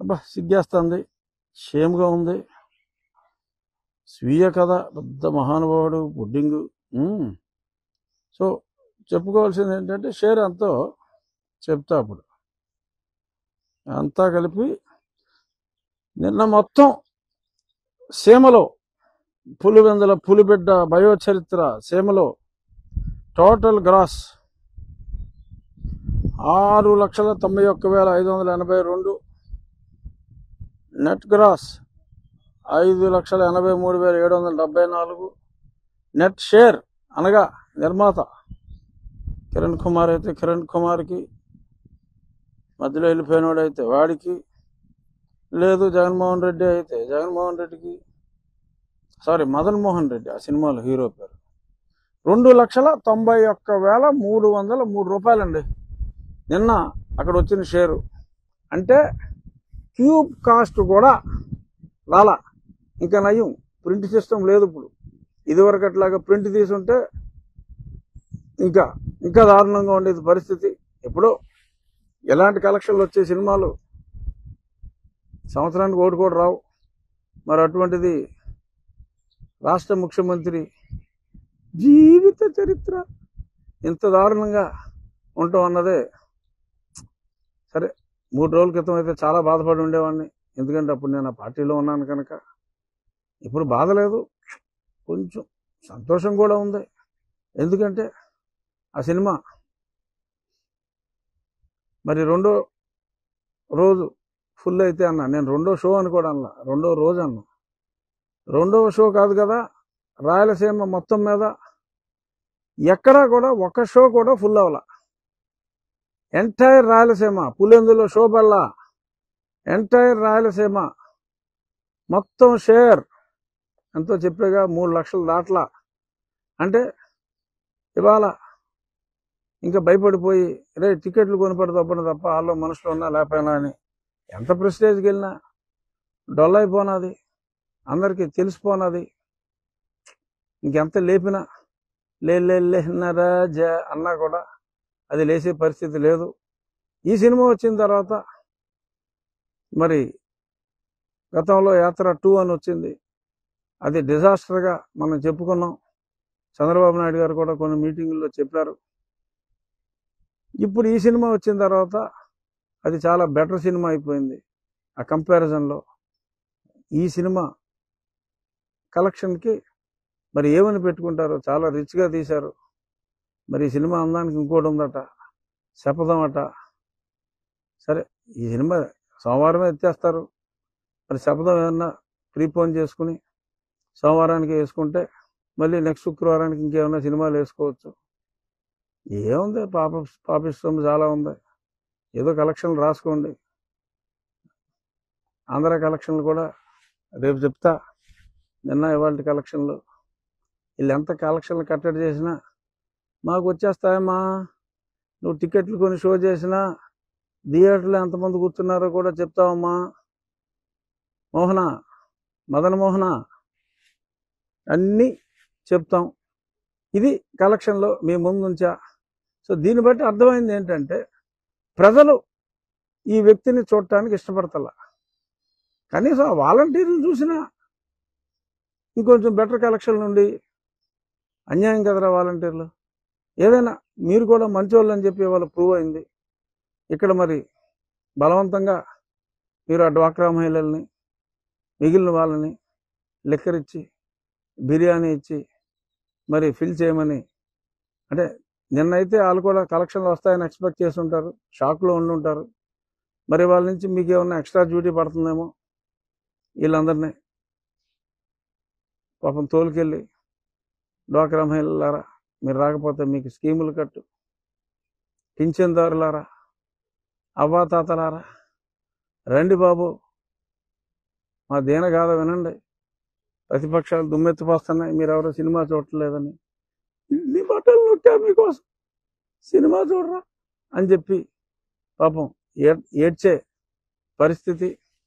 అబ్బా సిగ్గేస్తుంది షేమ్గా ఉంది స్వీయ కథ పెద్ద మహానుభావుడు పుడ్డింగు మ్మ్. సో చెప్పుకోవాల్సింది ఏంటంటే షేర్ ఎంతో చెప్తా అప్పుడు అంతా కలిపి నిన్న మొత్తం సీమలో పులివెందుల పులిబిడ్డ బయోచరిత్ర సీమలో టోటల్ గ్రాస్ ఆరు లక్షల తొంభై ఒక్క వేల ఐదు వందల ఎనభై రెండు నెట్ గ్రాస్ ఐదు లక్షల ఎనభై మూడు వేల ఏడు వందల డెబ్బై నాలుగు నెట్ షేర్ అనగా నిర్మాత కిరణ్ కుమార్ అయితే కిరణ్ కుమార్కి మధ్యలో వెళ్ళిపోయినోడు అయితే వాడికి లేదు జగన్మోహన్ రెడ్డి అయితే జగన్మోహన్ రెడ్డికి సారీ మదన్ మోహన్ రెడ్డి ఆ సినిమాలో హీరో పేరు రెండు లక్షల తొంభై ఒక్క వేల మూడు వందల మూడు రూపాయలండి నిన్న అక్కడ వచ్చిన షేరు అంటే క్యూబ్ కాస్ట్ కూడా రాలా ఇంకా నయం ప్రింట్ సిస్టమ్ లేదు ఇప్పుడు ఇదివరకు అట్లాగా ప్రింట్ తీసుంటే ఇంకా ఇంకా దారుణంగా ఉండేది పరిస్థితి ఎప్పుడో ఎలాంటి కలెక్షన్లు వచ్చే సినిమాలు సంవత్సరానికి ఓటు కూడా రావు మరి అటువంటిది రాష్ట్ర ముఖ్యమంత్రి జీవిత చరిత్ర ఇంత దారుణంగా ఉండటం అన్నదే సరే మూడు రోజుల క్రితం అయితే చాలా బాధపడి ఉండేవాడిని ఎందుకంటే అప్పుడు నేను ఆ పార్టీలో ఉన్నాను కనుక ఇప్పుడు బాధ లేదు కొంచెం సంతోషం కూడా ఉంది ఎందుకంటే ఆ సినిమా మరి రెండో రోజు ఫుల్ అయితే అన్నా నేను రెండో షో అని కూడా అన్నా రెండో రోజు అన్నా రెండవ షో కాదు కదా రాయలసీమ మొత్తం మీద ఎక్కడా కూడా ఒక్క షో కూడా ఫుల్ అవ్వాల ఎంటైర్ రాయలసీమ పులిందులో షో బల్ల ఎంటైర్ రాయలసీమ మొత్తం షేర్ ఎంతో చెప్పేగా మూడు లక్షలు దాట్లా అంటే ఇవాళ ఇంకా భయపడిపోయి రే టికెట్లు కొనిపడి తప్పని తప్ప వాళ్ళు మనుషులు ఉన్నా లేకపోయినా అని ఎంత ప్రెస్టేజ్కి వెళ్ళినా డొల్ అయిపోనాది అందరికీ తెలిసిపోనది ఇంకెంత లేపినా లే లే లేనరా జ అన్నా కూడా అది లేసే పరిస్థితి లేదు ఈ సినిమా వచ్చిన తర్వాత మరి గతంలో యాత్ర టూ అని వచ్చింది అది డిజాస్టర్గా మనం చెప్పుకున్నాం చంద్రబాబు నాయుడు గారు కూడా కొన్ని మీటింగుల్లో చెప్పారు ఇప్పుడు ఈ సినిమా వచ్చిన తర్వాత అది చాలా బెటర్ సినిమా అయిపోయింది ఆ కంపారిజన్లో ఈ సినిమా కలెక్షన్కి మరి ఏమని పెట్టుకుంటారో చాలా రిచ్గా తీశారు మరి ఈ సినిమా అందానికి ఇంకోటి ఉందట శపథం అట సరే ఈ సినిమా సోమవారమే ఎత్తేస్తారు మరి శపథం ఏమన్నా ప్రీపోన్ చేసుకుని సోమవారానికి వేసుకుంటే మళ్ళీ నెక్స్ట్ శుక్రవారానికి ఇంకేమైనా సినిమాలు వేసుకోవచ్చు ఏముంది పాప పాపిష్టం చాలా ఉంది ఏదో కలెక్షన్లు రాసుకోండి ఆంధ్ర కలెక్షన్లు కూడా రేపు చెప్తా నిన్న ఇవాళ కలెక్షన్లు వీళ్ళు ఎంత కలెక్షన్లు కట్టడి చేసినా మాకు వచ్చేస్తాయమ్మా నువ్వు టికెట్లు కొని షో చేసినా థియేటర్లో ఎంతమంది కూర్చున్నారో కూడా చెప్తావమ్మా మోహన మదన్ మోహన అన్నీ చెప్తాం ఇది కలెక్షన్లో మీ ముందుంచా సో దీన్ని బట్టి అర్థమైంది ఏంటంటే ప్రజలు ఈ వ్యక్తిని చూడటానికి ఇష్టపడతలా కనీసం ఆ వాలంటీర్లు చూసినా ఇంకొంచెం బెటర్ కలెక్షన్ నుండి అన్యాయం కదరా వాలంటీర్లు ఏదైనా మీరు కూడా మంచోళ్ళు అని చెప్పి వాళ్ళు ప్రూవ్ అయింది ఇక్కడ మరి బలవంతంగా మీరు ఆ డ్వాక్రా మహిళల్ని మిగిలిన వాళ్ళని లిక్కర్ ఇచ్చి బిర్యానీ ఇచ్చి మరి ఫిల్ చేయమని అంటే నిన్నైతే వాళ్ళు కూడా కలెక్షన్లు వస్తాయని ఎక్స్పెక్ట్ చేసి ఉంటారు షాక్లో ఉండి ఉంటారు మరి వాళ్ళ నుంచి మీకు ఏమన్నా ఎక్స్ట్రా డ్యూటీ పడుతుందేమో వీళ్ళందరినీ పాపం తోలుకెళ్ళి డ్వాక్రా మహిళలారా మీరు రాకపోతే మీకు స్కీములు కట్టు పింఛన్దారులారా అవ్వాతాతలారా రండి బాబు మా దీన గాథ వినండి ప్రతిపక్షాలు దుమ్మెత్తిపోస్తున్నాయి మీరు ఎవరో సినిమా చూడట్లేదని ఇన్ని బట్టలు నొక్కా మీకోసం సినిమా చూడరా అని చెప్పి పాపం ఏ- ఏడ్చే పరిస్థితి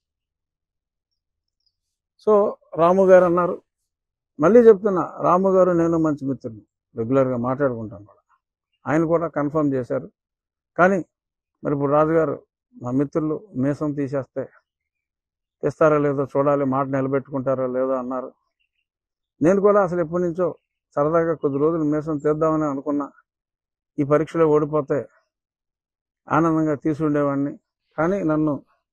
సో రాము గారు అన్నారు మళ్ళీ చెప్తున్నా రాము గారు నేను మంచి మిత్రులు రెగ్యులర్గా మాట్లాడుకుంటాం కూడా ఆయన కూడా కన్ఫర్మ్ చేశారు కానీ మరి ఇప్పుడు రాజుగారు మా మిత్రులు మీసం తీసేస్తే ఇస్తారో లేదో చూడాలి మాట నిలబెట్టుకుంటారో లేదో అన్నారు నేను కూడా అసలు ఎప్పటి నుంచో సరదాగా కొద్ది రోజులు మీసం తీద్దామని అనుకున్నా ఈ పరీక్షలో ఓడిపోతే ఆనందంగా తీసుండేవాడిని కానీ నన్ను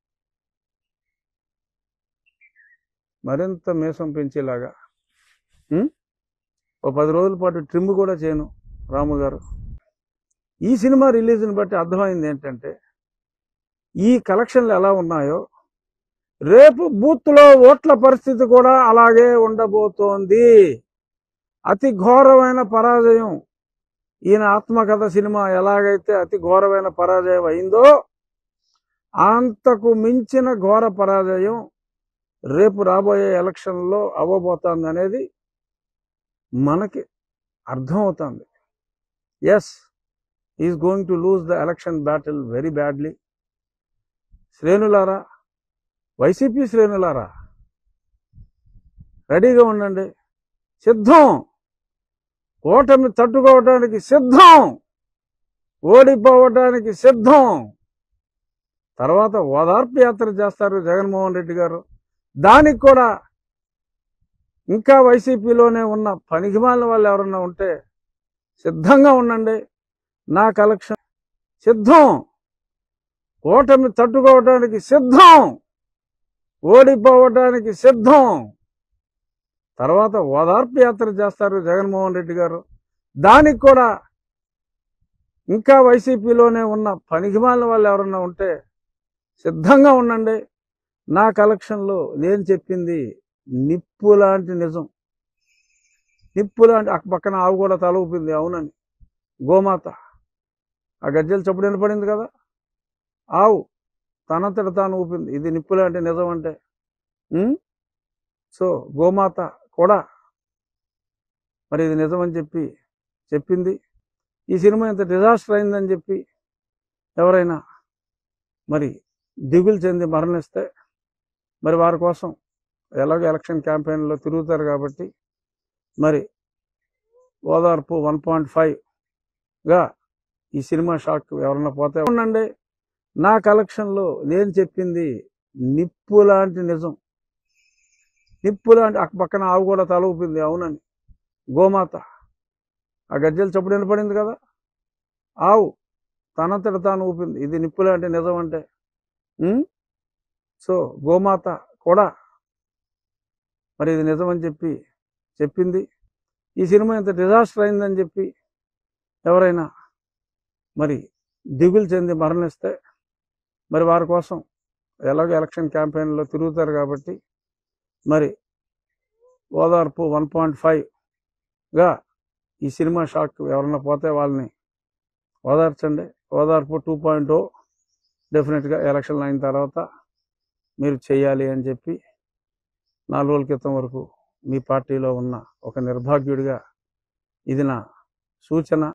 మరింత మీసం పెంచేలాగా ఉం? ఓ పది రోజుల పాటు ట్రిమ్ కూడా చేయను రాము గారు ఈ సినిమా రిలీజ్ని బట్టి అర్థమైంది ఏంటంటే ఈ కలెక్షన్లు ఎలా ఉన్నాయో రేపు బూత్లో ఓట్ల పరిస్థితి కూడా అలాగే ఉండబోతోంది అతి ఘోరమైన పరాజయం ఈయన ఆత్మకథ సినిమా ఎలాగైతే అతి ఘోరమైన పరాజయం అయిందో అంతకు మించిన ఘోర పరాజయం రేపు రాబోయే ఎలక్షన్లో అవ్వబోతోంది అనేది మనకి అర్థమవుతుంది S is going to lose the election battle very badly శ్రేణులారా వైసీపీ శ్రేణులారా రెడీగా ఉండండి సిద్ధం ఓటమి తట్టుకోవడానికి సిద్ధం ఓడిపోవడానికి సిద్ధం తర్వాత ఓదార్పు యాత్ర చేస్తారు జగన్మోహన్ రెడ్డి గారు దానికి కూడా ఇంకా వైసీపీలోనే ఉన్న పనికిమాలిన వాళ్ళు ఎవరన్నా ఉంటే సిద్ధంగా ఉండండి నా కలెక్షన్ సిద్ధం ఓటమి తట్టుకోవడానికి సిద్ధం ఓడిపోవడానికి సిద్ధం తర్వాత ఓదార్పు యాత్ర చేస్తారు జగన్మోహన్ రెడ్డి గారు దానికి కూడా ఇంకా వైసీపీలోనే ఉన్న పనికిమాలిన వాళ్ళు ఎవరన్నా ఉంటే సిద్ధంగా ఉండండి నా కలెక్షన్లో నేను చెప్పింది నిప్పు లాంటి నిజం నిప్పు లాంటి అక్క పక్కన ఆవు కూడా తల ఊపింది అవునని గోమాత ఆ గజ్జలు చప్పుడు వినపడింది కదా ఆవు తనంతట తాను ఊపింది ఇది నిప్పు లాంటి నిజం అంటే ఉం? సో గోమాత కూడా మరి ఇది నిజం అని చెప్పి చెప్పింది ఈ సినిమా ఇంత డిజాస్టర్ అయిందని చెప్పి ఎవరైనా మరి దిగులు చెంది మరణిస్తే మరి వారి కోసం ఎలాగో ఎలక్షన్ క్యాంపెయిన్లో తిరుగుతారు కాబట్టి మరి ఓదార్పు వన్ పాయింట్ ఫైవ్గా ఈ సినిమా షాక్ ఎవరన్నా పోతే ఉండండి నా కలెక్షన్లో నేను చెప్పింది నిప్పు లాంటి నిజం నిప్పు లాంటి అక్క పక్కన ఆవు కూడా తల ఊపింది అవునని గోమాత ఆ గజ్జలు చప్పుడు వినపడింది కదా ఆవు తనంతట తాను ఊపింది ఇది నిప్పు లాంటి నిజం అంటే ఉం? సో గోమాత కూడా మరి ఇది నిజం అని చెప్పి చెప్పింది ఈ సినిమా ఇంత డిజాస్టర్ అయిందని చెప్పి ఎవరైనా మరి దిగులు చెంది మరణిస్తే మరి వారి కోసం ఎలాగో ఎలక్షన్ క్యాంపెయిన్లో తిరుగుతారు కాబట్టి మరి ఓదార్పు వన్ పాయింట్ ఫైవ్గా ఈ సినిమా షాక్ ఎవరన్నా పోతే వాళ్ళని ఓదార్చండి ఓదార్పు టూ పాయింట్ ఓ డెఫినెట్గా ఎలక్షన్లు అయిన తర్వాత మీరు చేయాలి అని చెప్పి నాలుగు రోజుల క్రితం వరకు మీ పార్టీలో ఉన్న ఒక నిర్భాగ్యుడిగా ఇది నా సూచన